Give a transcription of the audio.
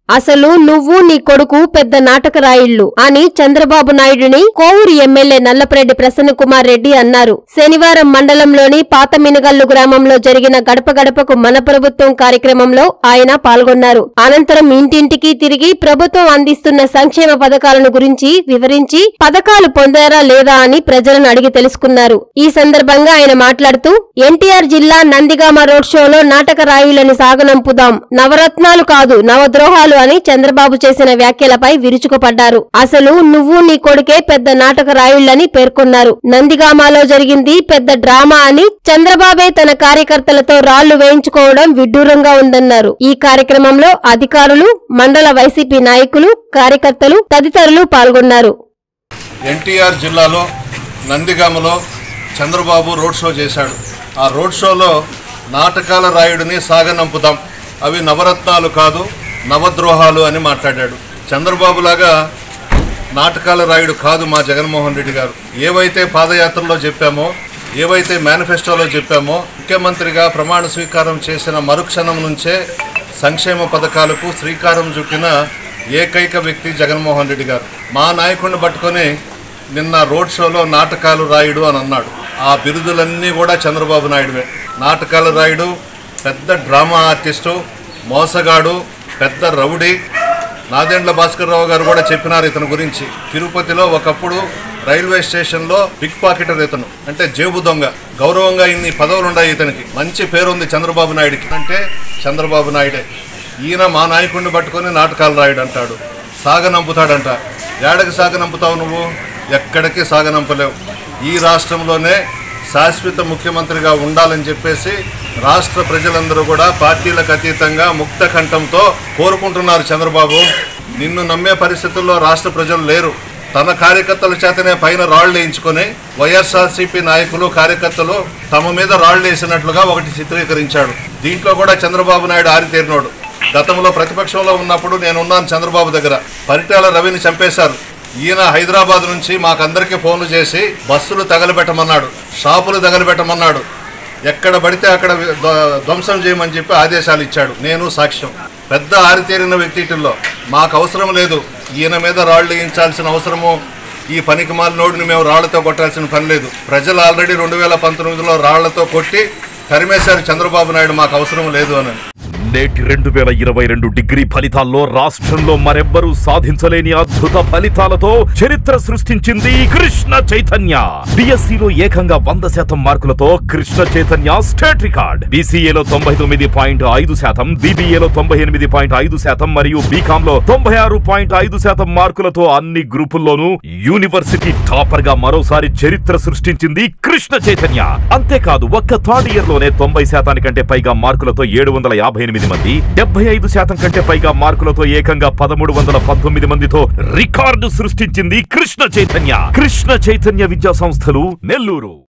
అసలు నువ్వు నీ కొడుకు పెద్ద నాటకరాయిళ్లు అని చంద్రబాబు నాయుడిని కోవూరు ఎమ్మెల్యే నల్లపరెడ్డి ప్రసన్న కుమార్ రెడ్డి అన్నారు శనివారం మండలంలోని పాత మినగల్లు గ్రామంలో జరిగిన గడప గడపకు మన ప్రభుత్వం కార్యక్రమంలో ఆయన పాల్గొన్నారు అనంతరం ఇంటింటికి తిరిగి ప్రభుత్వం అందిస్తున్న సంక్షేమ పథకాలను గురించి వివరించి పథకాలు పొందారా లేదా అని ప్రజలను అడిగి తెలుసుకున్నారు ఈ సందర్భంగా ఆయన మాట్లాడుతూ ఎన్టీఆర్ జిల్లా నందిగామ రోడ్ షోలో నాటక రాయులని సాగనంపుదాం నవరత్నాలు కాదు నవద్రోహాలు అని చంద్రబాబు చేసిన వ్యాఖ్యలపై విరుచుకుపడ్డారు అసలు నువ్వు నీ కొడుకే పెద్ద నాటక రాయుళ్లని పేర్కొన్నారు నందిగామాలో జరిగింది పెద్ద డ్రామా అని చంద్రబాబే తన కార్యకర్తలతో రాళ్లు వేయించుకోవడం విడ్డూరంగా ఉందన్నారు ఈ కార్యక్రమంలో అధికారులు మండల వైసీపీ నాయకులు కార్యకర్తలు తదితరులు పాల్గొన్నారు ఎన్టీఆర్ జిల్లాలో నందిగామలో చంద్రబాబు రోడ్ షో చేశాడు ఆ రోడ్ షోలో నాటకాల రాయుడిని సాగనంపుదాం అవి నవరత్నాలు కాదు నవద్రోహాలు అని మాట్లాడాడు చంద్రబాబు లాగా నాటకాల రాయుడు కాదు మా జగన్మోహన్ రెడ్డి గారు ఏవైతే పాదయాత్రలో చెప్పామో ఏవైతే మేనిఫెస్టోలో చెప్పామో ముఖ్యమంత్రిగా ప్రమాణ స్వీకారం చేసిన మరుక్షణం నుంచే సంక్షేమ పథకాలకు శ్రీకారం చుట్టిన ఏకైక వ్యక్తి జగన్మోహన్ రెడ్డి గారు మా నాయకుడిని పట్టుకొని నిన్న రోడ్ షోలో నాటకాలు రాయుడు అని అన్నాడు ఆ బిరుదులన్నీ కూడా చంద్రబాబు నాయుడువే నాటకాల రాయుడు పెద్ద డ్రామా ఆర్టిస్టు మోసగాడు పెద్ద రౌడీ నాదెండ్ల భాస్కర్ రావు గారు కూడా చెప్పినారు ఇతని గురించి తిరుపతిలో ఒకప్పుడు రైల్వే స్టేషన్లో పిక్ పాకెటర్ ఇతను అంటే జేబు దొంగ గౌరవంగా ఇన్ని పదవులు ఉన్నాయి ఇతనికి మంచి పేరుంది చంద్రబాబు నాయుడికి అంటే చంద్రబాబు నాయుడే ఈయన మా నాయకుడిని పట్టుకొని నాటకాలు రాయుడు అంటాడు సాగనంపుతాడంట ఏడకి సాగనంపుతావు నువ్వు ఎక్కడికి సాగనంపలేవు ఈ రాష్ట్రంలోనే శాశ్వత ముఖ్యమంత్రిగా ఉండాలని చెప్పేసి రాష్ట్ర ప్రజలందరూ కూడా పార్టీలకు అతీతంగా ముక్త కంఠంతో కోరుకుంటున్నారు చంద్రబాబు నిన్ను నమ్మే పరిస్థితుల్లో రాష్ట్ర ప్రజలు లేరు తన కార్యకర్తల చేతనే పైన రాళ్లు వేయించుకొని వైఎస్ఆర్సీపీ నాయకులు కార్యకర్తలు తమ మీద రాళ్లు వేసినట్లుగా ఒకటి చిత్రీకరించాడు దీంట్లో కూడా చంద్రబాబు నాయుడు ఆరితేరినోడు గతంలో ప్రతిపక్షంలో ఉన్నప్పుడు నేనున్నాను చంద్రబాబు దగ్గర పరిటాల రవిని చంపేశారు ఈయన హైదరాబాద్ నుంచి మాకందరికీ ఫోన్లు చేసి బస్సులు తగలబెట్టమన్నాడు షాపులు తగలబెట్టమన్నాడు ఎక్కడ పడితే అక్కడ ధ్వ- ధ్వంసం చేయమని చెప్పి ఆదేశాలు ఇచ్చాడు నేను సాక్ష్యం పెద్ద ఆరితేరిన వ్యక్తిలో మాకు అవసరం లేదు ఈయన మీద రాళ్ళు వేయించాల్సిన అవసరము ఈ పనికి మాలినోడిని మేము రాళ్లతో కొట్టాల్సిన పని లేదు ప్రజలు ఆల్రెడీ రెండు వేల పంతొమ్మిదిలో రాళ్లతో కొట్టి తరిమేశారు చంద్రబాబు నాయుడు మాకు అవసరం లేదు అని నేటి రెండు వేల ఇరవై రెండు డిగ్రీ ఫలితాల్లో రాష్ట్రంలో మరెవ్వరూ సాధించలేని అద్భుత ఫలితాలతో చరిత్ర సృష్టించింది కృష్ణ చైతన్య బిఎస్సిలో ఏకంగా వంద శాతం మార్కులతో కృష్ణ చైతన్య స్టేట్ రికార్డ్ బీసీఏలో తొంభై తొమ్మిది పాయింట్ ఐదు శాతం బీబీఏలో తొంభై ఎనిమిది పాయింట్ ఐదు శాతం మరియు బీకామ్ లో తొంభై ఆరు పాయింట్ ఐదు శాతం మార్కులతో అన్ని గ్రూపుల్లోనూ యూనివర్సిటీ టాపర్ గా మరోసారి చరిత్ర సృష్టించింది కృష్ణ చైతన్య అంతేకాదు ఒక్క థర్డ్ ఇయర్ లోనే తొంభై శాతానికంటే పైగా మార్కులతో ఏడు వందల యాభై ఎనిమిది మంది డెబ్బై ఐదు శాతం కంటే పైగా మార్కులతో ఏకంగా పదమూడు వందల పంతొమ్మిది మందితో రికార్డు సృష్టించింది కృష్ణ చైతన్య కృష్ణ చైతన్య విద్యా సంస్థలు నెల్లూరు